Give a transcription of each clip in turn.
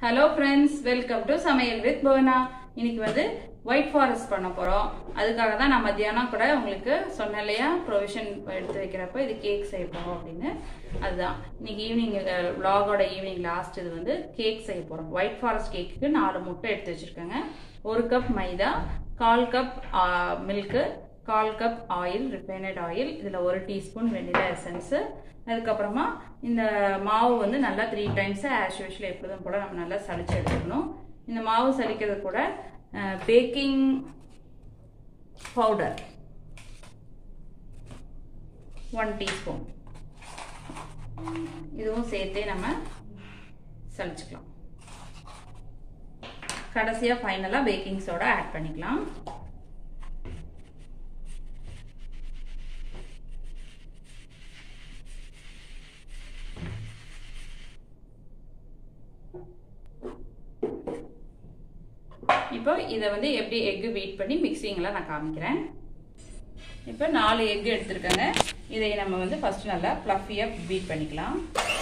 hello friends welcome to சமையல் with Bhuvana இன்னைக்கு வந்து ஒயிட் ஃபாரஸ்ட் பண்ண போறோம் அதுக்காக தான் நான் மத்தியானம் கூட உங்களுக்கு சொன்னேன் இல்லையா ப்ரொவிஷன் எடுத்து வைக்கிறப்ப இது கேக் செய்ய போறோம் அப்படின்னு அதுதான் இன்னைக்கு ஈவினிங் vlog-ஓட ஈவினிங் லாஸ்ட் இது வந்து கேக் செய்ய போறோம் ஒயிட் ஃபாரஸ்ட் கேக்குக்கு நாலு முட்டை எடுத்து வச்சிருக்கேங்க ஒரு கப் மைதா கால் கப் மில்க்கு கால் கப் ஆயில் ரிஃபைனட் ஆயில் இதில் ஒரு டீஸ்பூன் வெண்ணிலா எசன்ஸு அதுக்கப்புறமா இந்த மாவு வந்து நல்லா த்ரீ டைம்ஸ் ஆஸ் யூஷுவல் எப்பொழுதும் போல் நம்ம நல்லா சளிச்சு எடுத்துக்கணும் இந்த மாவு சலிக்கிறது கூட பேக்கிங் பவுடர் ஒன் டீஸ்பூன் இதுவும் சேர்த்தே நம்ம சளிச்சுக்கலாம் கடைசியாக ஃபைனலாக பேக்கிங் சோடா ஆட் பண்ணிக்கலாம் இப்போ இதை வந்து எப்படி எக்கு பீட் பண்ணி மிக்சிங்கில் நான் காமிக்கிறேன் இப்போ நாலு எக்கு எடுத்துருக்கேங்க இதை நம்ம வந்து ஃபஸ்ட்டு நல்லா ஃப்ளஃபியாக பீட் பண்ணிக்கலாம்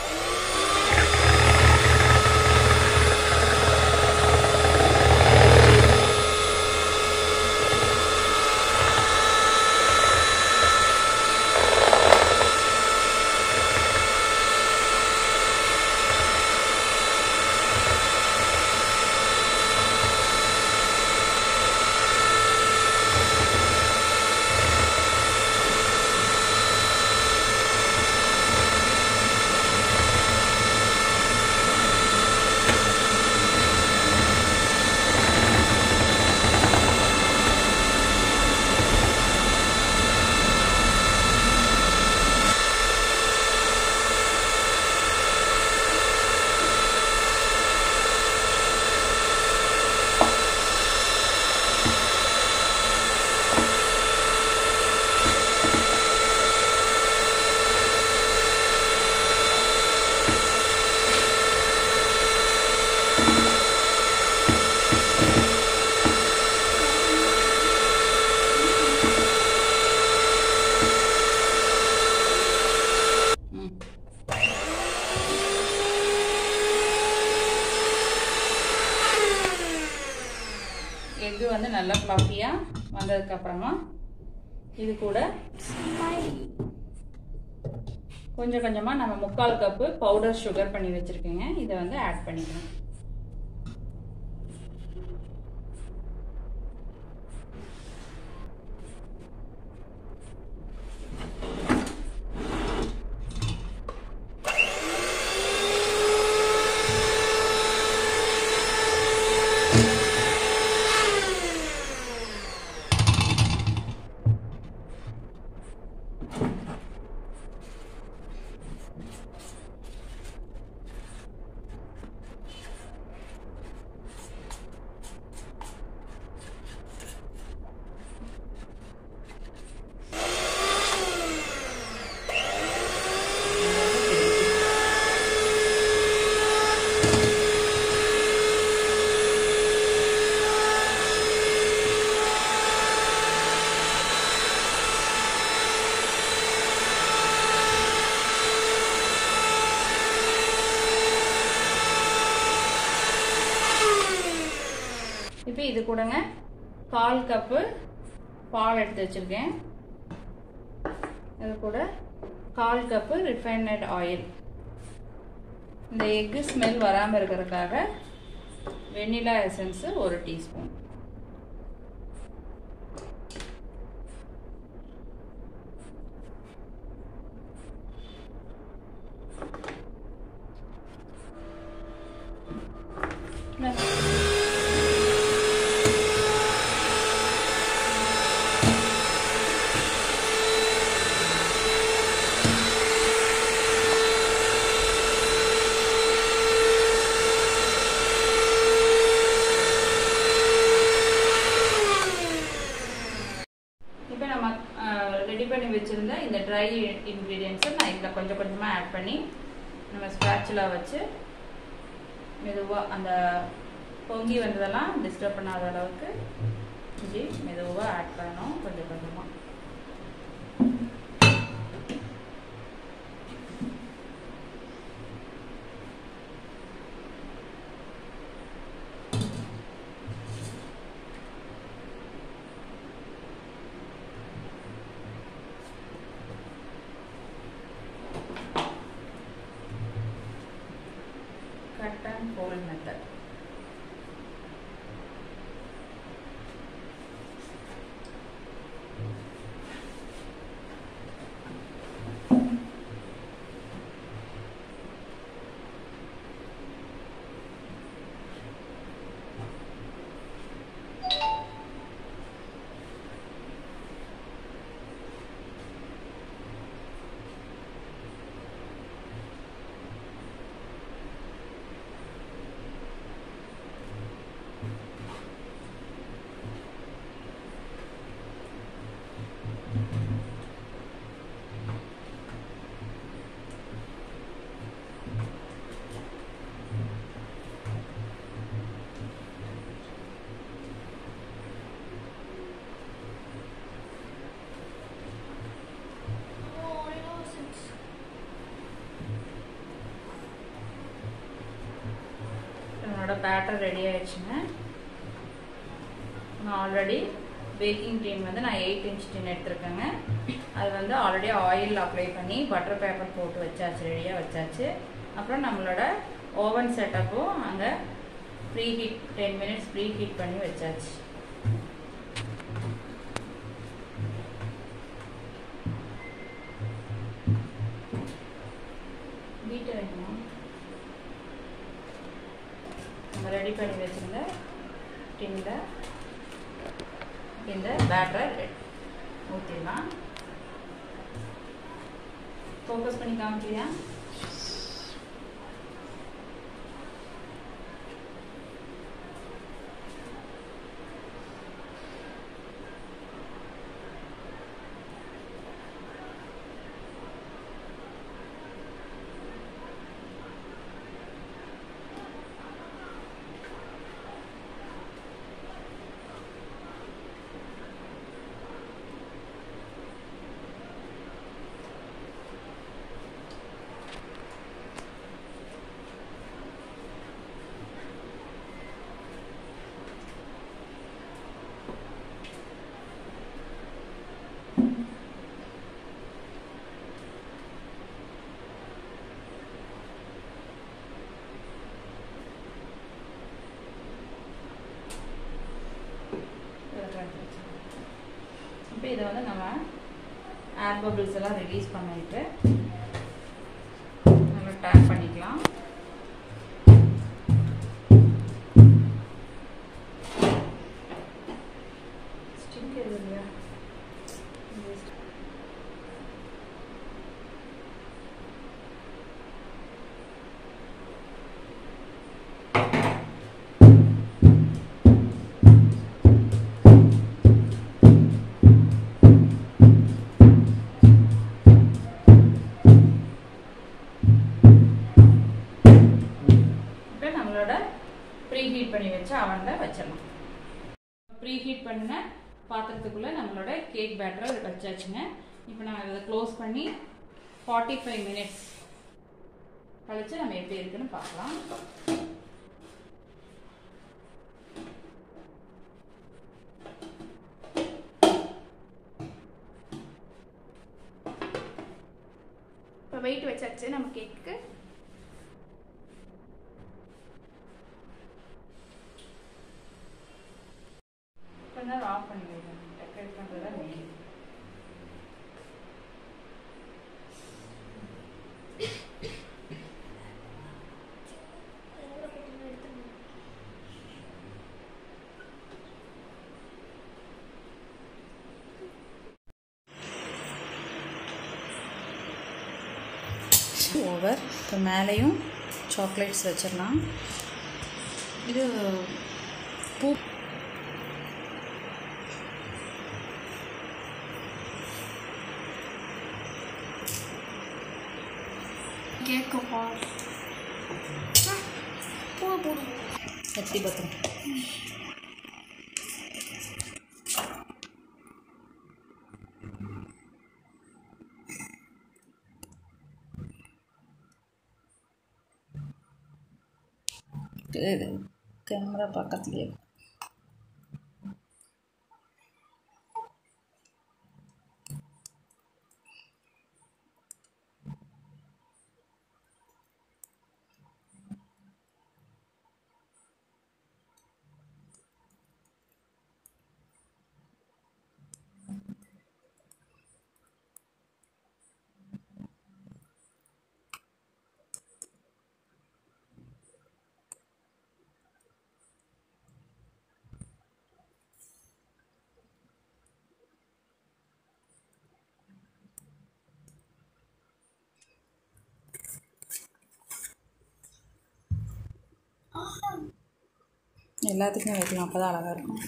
எக்கு வந்து நல்லா ஃப்ளஃபியாக வந்ததுக்கப்புறமா இது கூட கொஞ்சம் கொஞ்சமாக நம்ம முக்கால் கப்பு பவுடர் சுகர் பண்ணி வச்சுருக்கேங்க இதை வந்து ஆட் பண்ணிக்கணும் இப்போ இது கூடங்க கால் கப்பு பால் எடுத்து வச்சுருக்கேன் இது கூட கால் கப்பு ரிஃபைனட் ஆயில் இந்த எக்கு ஸ்மெல் வராமல் இருக்கிறதுக்காக வெண்ணிலா எசன்ஸு ஒரு டீஸ்பூன் இப்போ நம்ம ரெடி பண்ணி வச்சுருந்த இந்த ட்ரை இன்க்ரீடியன்ஸை நான் இதில் கொஞ்சம் கொஞ்சமாக ஆட் பண்ணி நம்ம ஸ்க்ராட்சில் வச்சு மெதுவாக அந்த பொங்கி வந்ததெல்லாம் டிஸ்டர்ப் பண்ணாத அளவுக்கு இப்படி மெதுவாக ஆட் பண்ணணும் கொஞ்சம் கொஞ்சமாக கட் அண்ட் ஃபோல்ட் மெத்தட் என்னோட பேட்டர் ரெடி ஆயிடுச்சுங்க நான் ஆல்ரெடி பேக்கிங் டின் வந்து நான் எயிட் இன்ச் டின் எடுத்திருக்கேங்க அது வந்து ஆல்ரெடி ஆயில் அப்ளை பண்ணி பட்டர் பேப்பர் போட்டு வச்சாச்சு ரெடியாக வச்சாச்சு அப்புறம் நம்மளோட ஓவன் செட்டப்பும் அங்கே preheat ten minutes preheat பண்ணி வச்சாச்சு வீட்டை வைக்கணும் நம்ம ரெடி பண்ணி வச்சிருந்த டின்னில் இந்த பேட்டரை ஊற்றிடலாம் ஃபோக்கஸ் பண்ணி காமிக்கிறியா இப்போ இதை வந்து நம்ம ஏர் பபிள்ஸ் எல்லாம் ரிலீஸ் பண்ணிட்டு நல்லா டேப் பண்ணிக்கலாம் ஸ்டிக் எதுவும் இல்லையா இப்போ நம்மளோட ப்ரீ ஹீட் பண்ணி வச்ச அவனில் வச்சிடலாம் ப்ரீ ஹீட் பண்ண பாத்திரத்துக்குள்ளே நம்மளோட கேக் பேட்டரை வச்சாச்சுங்க இப்போ நான் இதை க்ளோஸ் பண்ணி ஃபார்ட்டி ஃபைவ் மினிட்ஸ் கழிச்சு நம்ம எப்படி இருக்குன்னு பார்க்கலாம் இப்போ வெயிட் வச்சாச்சு நம்ம கேக்கு கொஞ்ச நேரம் ஆஃப் பண்ணி வைக்கணும் டெக்கரேட் பண்ணுறது தான் மெயின் ஓவர் இப்போ மேலேயும் சாக்லேட்ஸ் வச்சிடலாம் இது பூ கேக்கு பூ போடும் சக்தி பத்திரம் இது கேமரா பக்கத்துலேயே எல்லாத்துக்குமே வைக்கலாம் அப்போ தான் அழகாக இருக்கும்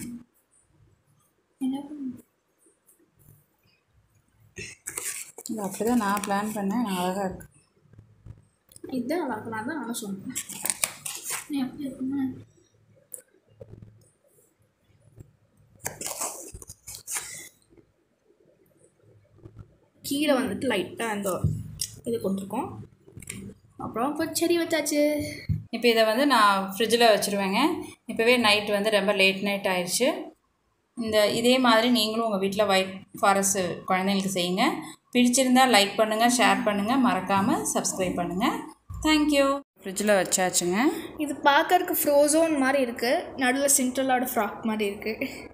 இல்லை அப்படி தான் நான் பிளான் பண்ணேன் நான் அழகாக இருக்கு இதுதான் நல்லா இருக்கும் நான் தான் நல்லா சொன்னேன் நீ எப்படி இருக்குன்னு கீழே வந்துட்டு லைட்டாக அந்த இது கொடுத்துருக்கோம் அப்புறம் இப்போ செடி வச்சாச்சு இப்போ இதை வந்து நான் ஃப்ரிட்ஜில் வச்சுருவேங்க இப்போவே நைட் வந்து ரொம்ப லேட் நைட் ஆயிடுச்சு இந்த இதே மாதிரி நீங்களும் உங்கள் வீட்டில் ஒயிட் ஃபாரஸ்ட் குழந்தைங்களுக்கு செய்யுங்க பிடிச்சிருந்தா லைக் பண்ணுங்கள் ஷேர் பண்ணுங்கள் மறக்காமல் சப்ஸ்கிரைப் பண்ணுங்கள் தேங்க்யூ ஃப்ரிட்ஜில் வச்சாச்சுங்க இது பார்க்கறதுக்கு ஃப்ரோசோன் மாதிரி இருக்குது நடுவில் சிண்ட்ரலோட ஃப்ராக் மாதிரி இருக்குது